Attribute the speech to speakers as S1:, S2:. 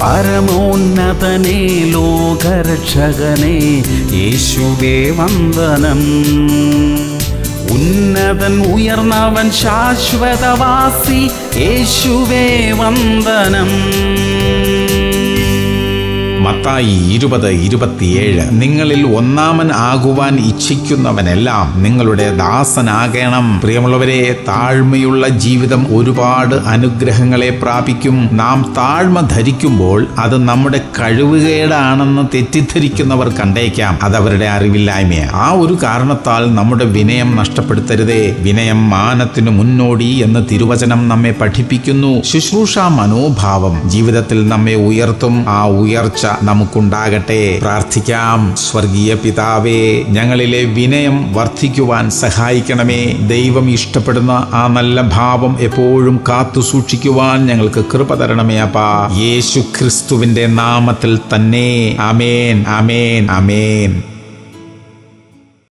S1: പരമോന്നതനേ ലോകരക്ഷകനേ യേശുവേ വന്ദനം ഉന്നതൻ ഉയർന്നവൻ ശാശ്വതവാസി യേശുവേ വന്ദനം
S2: മത്തായി ഇരുപത് ഇരുപത്തിയേഴ് നിങ്ങളിൽ ഒന്നാമൻ ആകുവാൻ ഇച്ഛിക്കുന്നവനെല്ലാം നിങ്ങളുടെ ദാസനാകണം പ്രിയമുള്ളവരെ താഴ്മയുള്ള ജീവിതം ഒരുപാട് അനുഗ്രഹങ്ങളെ പ്രാപിക്കും നാം താഴ്മ ധരിക്കുമ്പോൾ അത് നമ്മുടെ കഴിവുകേടാണെന്ന് തെറ്റിദ്ധരിക്കുന്നവർ കണ്ടേക്കാം അതവരുടെ അറിവില്ലായ്മയാണ് ആ ഒരു കാരണത്താൽ നമ്മുടെ വിനയം നഷ്ടപ്പെടുത്തരുതേ വിനയം മാനത്തിനു മുന്നോടി എന്ന് തിരുവചനം നമ്മെ പഠിപ്പിക്കുന്നു ശുശ്രൂഷ മനോഭാവം ജീവിതത്തിൽ നമ്മെ ഉയർത്തും ആ ഉയർച്ച നമുക്കുണ്ടാകട്ടെ പ്രാർത്ഥിക്കാം സ്വർഗീയ പിതാവേ ഞങ്ങളിലെ വിനയം വർദ്ധിക്കുവാൻ സഹായിക്കണമേ ദൈവം ഇഷ്ടപ്പെടുന്ന ആ നല്ല ഭാവം എപ്പോഴും കാത്തു സൂക്ഷിക്കുവാൻ ഞങ്ങൾക്ക് കൃപ തരണമേ അപ്പാ യേശു ക്രിസ്തുവിന്റെ നാമത്തിൽ തന്നെ അമേൻ അമേൻ അമേൻ